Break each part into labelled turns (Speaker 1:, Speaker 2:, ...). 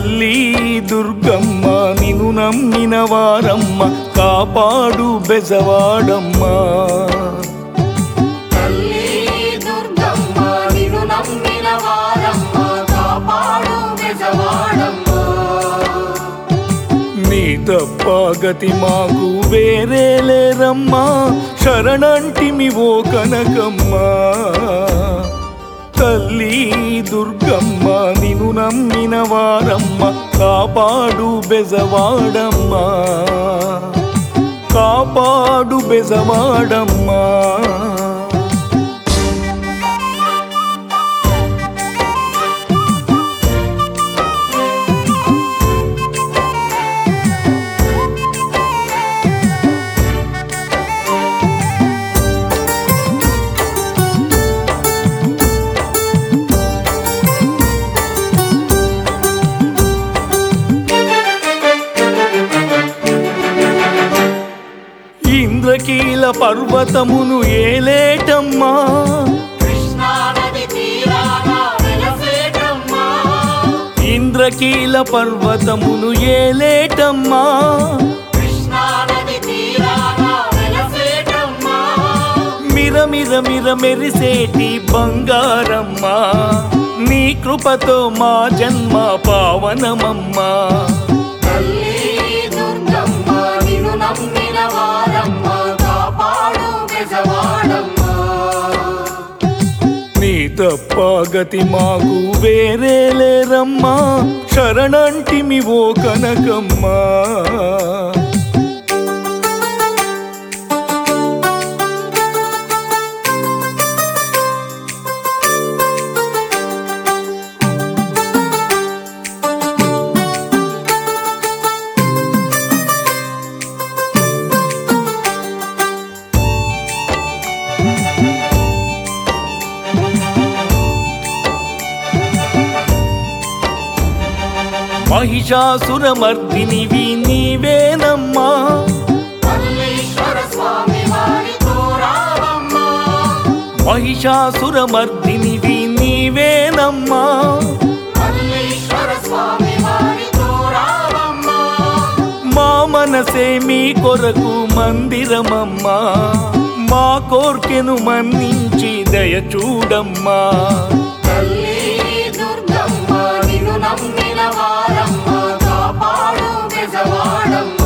Speaker 1: తల్లి దుర్గమ్మ నిన్ను నమ్మిన వారమ్మ కాపాడు బెజవాడమ్మ
Speaker 2: తల్లి దుర్గమ్మ నిన్ను నమ్మిన వారమ్మ కాపాడు బెజవాడమ్మ
Speaker 1: నీ తప్ప గతి మాకు వేరే లేరమ్మా శరణంటిమి ఓ కనకమ్మ తల్లి దుర్గమ్మ నిన్ను నమ్మిన వారమ్మ కాపాడు బెజవాడమ్మ కాపాడు బెజవాడమ్మ ఇంద్రకీల పర్వతమును ఏలేటమ్మా
Speaker 2: కృష్ణా నది తీరాన వెలసేటమ్మ
Speaker 1: ఇంద్రకీల పర్వతమును ఏలేటమ్మా
Speaker 2: కృష్ణా నది తీరాన వెలసేటమ్మ
Speaker 1: మిర మిర మిర మెరిసేటి బంగారమ్మా నీ కృపతో మా జన్మ పావనమమ్మా
Speaker 2: తల్లి దుర్గమ్మ నిన్ను నమ్మిన వారమ్మ కాపాడు బెజవాడమ్మ
Speaker 1: నీ తప్ప గతి మాకు వేరే లేరమ్మా శరణంటిమి ఓ కనకమ్మా మహిషాసురమర్దినివి నీవేనమ్మా
Speaker 2: మల్లీశ్వర స్వామి వారితో రావమ్మ
Speaker 1: మహిషాసురమర్దినివి నీవేనమ్మా
Speaker 2: మల్లీశ్వర స్వామి వారితో రావమ్మ
Speaker 1: మా మనసే మీ కొరకు మందిరమమ్మా మా కోర్కెను మన్నించి దయ చూడమ్మా
Speaker 2: తల్లి దుర్గమ్మ నిన్ను నమ్మిన వారమ్మ కాపాడు బెజవాడమ్మ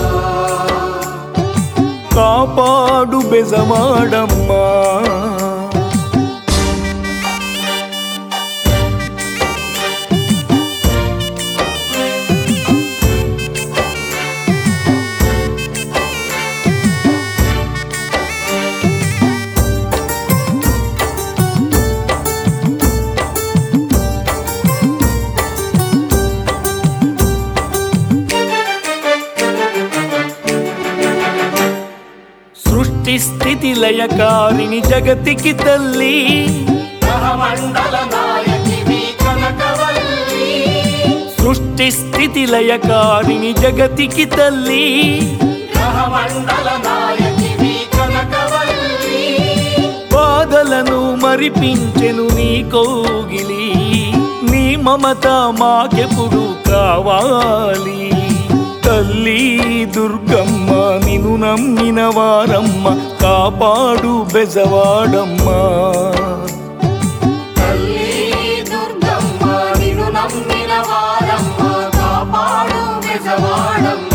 Speaker 1: కాపాడు బెజమాడమ్మా సృష్టి స్థితి లయకారిణి జగతికి తల్లి
Speaker 2: గ్రహమండల నాయకివి కనకవల్లి
Speaker 1: సృష్టి స్థితి లయకారిణి జగతికి తల్లి
Speaker 2: గ్రహమండల నాయకివి కనకవల్లి
Speaker 1: బాధలను మరిపించెను నీ కోగిలి నీ మమత మాకెప్పుడు కావాలి తల్లి దుర్గమ్మ నిన్ను నమ్మిన వారమ్మ కాపాడు బెజవాడమ్మ
Speaker 2: తల్లి దుర్గమ్మ నిన్ను నమ్మిన వారమ్మ కాపాడు బెజవాడమ్మ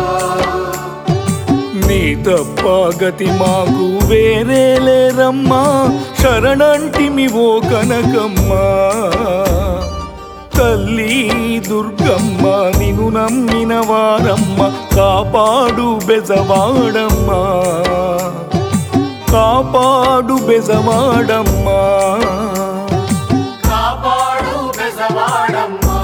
Speaker 1: నీ తప్ప గతి మాకు వేరే లేరమ్మా శరణంటిమి ఓ కనకమ్మా తల్లి దుర్గమ్మ నిన్ను నమ్మిన వారమ్మ కాపాడు బెజవాడమ్మా కాపాడు బెజవాడమ్మా
Speaker 2: కాపాడు బెజవాడమ్మ